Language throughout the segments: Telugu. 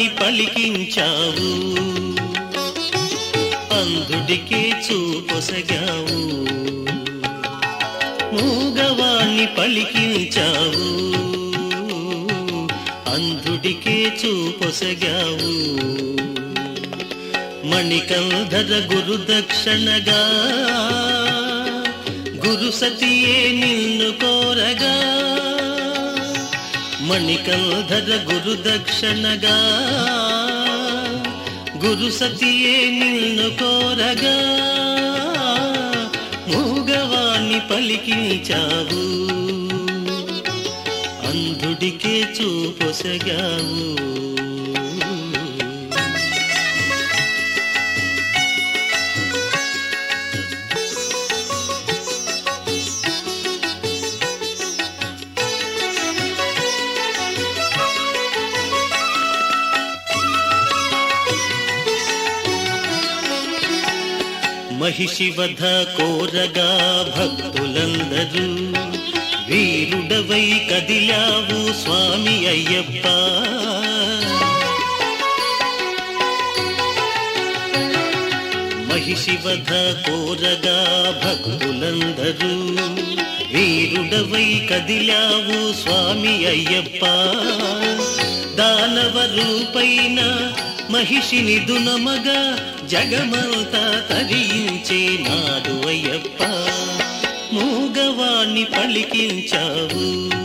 మూగవాణ్ణి పలికించావు అంధుడికే చూపొసగావు మూగవాణ్ణి పలికించావు అందుడికే చూపొసగావు మణికంధర గురు దక్షిణగా గురు సతియే నిన్ను కోరగా మణికంధర గురు దక్షిణగా గురు సతియే నిన్ను కోరగా మూగవాణ్ణి పలికించావు అంధుడికే చూపొసగావు మహిషివధ కోరగా భక్తులందరూ వీరుడవై కదిలావు స్వామి అయ్యప్ప మహిషివధ కోరగా భక్తులందరూ వీరుడవై కదిలావు స్వామి అయ్యప్ప దానవ రూపైన మహిషిని దునమగా జగమంతా తరించే నాడు అయ్యప్ప మూగవాణ్ణి పలికించావు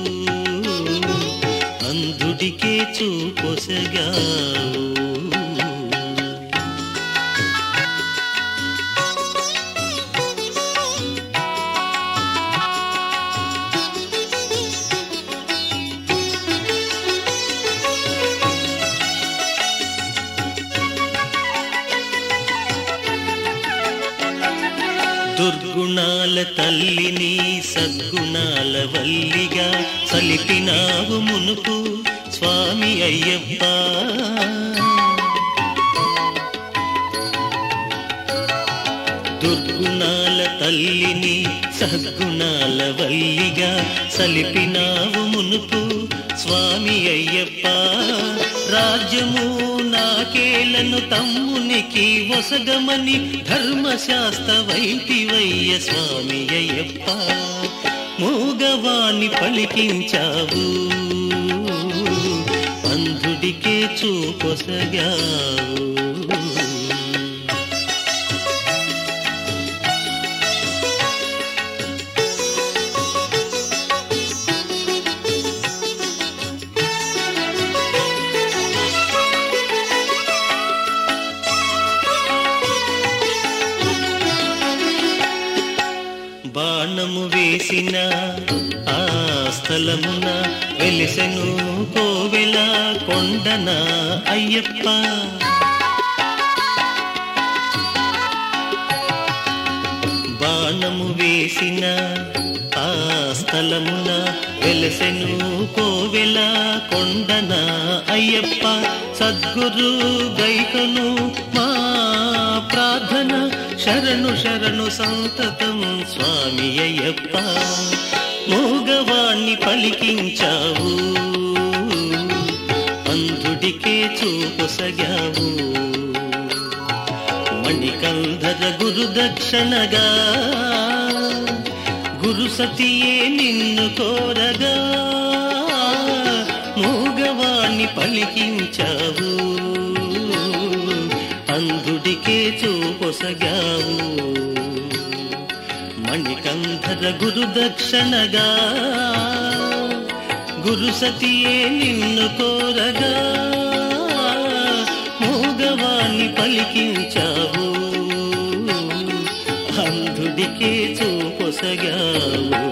అంధుడికే చూపొసగావు దుర్గుణాల తల్లిని సద్గుణాల వల్లిగా సలిపినావు మునుపు స్వామి అయ్యప్ప దుర్గుణాల తల్లిని సద్గుణాల వల్లిగా సలిపినావు మునుపు స్వామి అయ్యప్ప రాజ్యము నాకేలను తమ్మునికి వసగమని ధర్మశాస్త్ర వైతివయ్య స్వామి అయ్యప్ప మూగవాణి పలికించావు అంధుడికే చూపొసగావు బాణము వేసిన ఆ స్థలమున వెలిసెను కోవెల కొండన అయ్యప్ప బాణము వేసిన ఆ స్థలమున వెలసెను కోవెల కొండన అయ్యప్ప సద్గురు గైకను మా ప్రార్థన శరణు శరణు సంతతం స్వామి అయ్యప్ప మూగవాణ్ణి పలికించావు అంధుడికే చూపొసగావు మణికంధర గురు దక్షిణగా గురు సతియే నిన్ను కోరగా మూగవాణ్ణి పలికించావు అంధుడికే చూపొసగావు మణికంధర గురు దక్షిణగా గురు సతియే నిన్ను కోరగా మూగవాణ్ణి పలికించావు అంధుడికే చూపొసగావు